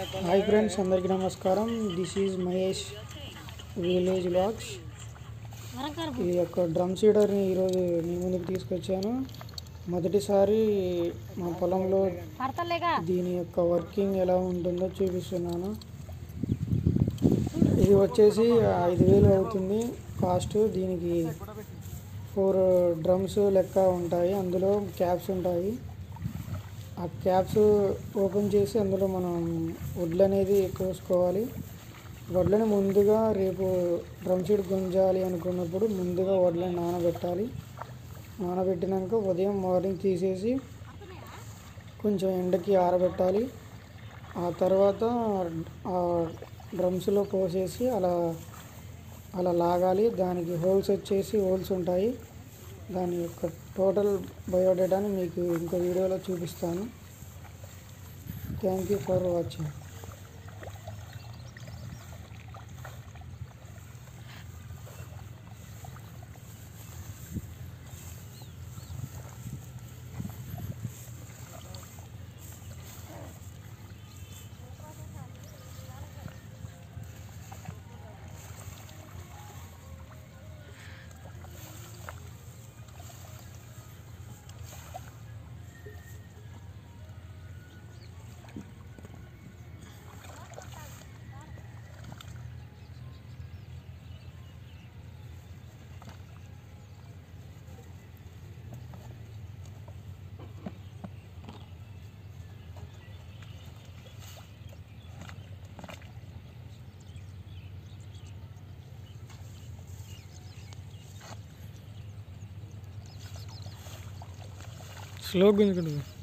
hi friends అందరికీ నమస్కారం this is Mahesh village blogs ఈ యొక్క డ్రమ్ సీడర్ని ఈరోజు మీ ముందుకు తీసుకొచ్చాను మొదటిసారి మా పొలంలో పడతలేగా దీని యొక్క వర్కింగ్ ఎలా ఉంటుందో చూపిస్తున్నాను ఇది వచ్చేసి ఐదు వేలు అవుతుంది కాస్ట్ దీనికి ఫోర్ డ్రమ్స్ లెక్క ఉంటాయి అందులో క్యాప్స్ ఉంటాయి ఆ క్యాప్స్ ఓపెన్ చేసి అందులో మనం వడ్లు అనేది కోసుకోవాలి వడ్లని ముందుగా రేపు డ్రమ్ షీట్ గుంజాలి అనుకున్నప్పుడు ముందుగా వడ్లని నానబెట్టాలి నానబెట్టినాక ఉదయం మార్నింగ్ తీసేసి కొంచెం ఎండకి ఆరబెట్టాలి ఆ తర్వాత ఆ డ్రమ్స్లో పోసేసి అలా అలా లాగాలి దానికి హోల్స్ వచ్చేసి హోల్స్ ఉంటాయి దాని యొక్క టోటల్ బయోడేటాని మీకు ఇంకో వీడియోలో చూపిస్తాను thank you for watching slow గుంజుకుంటుంది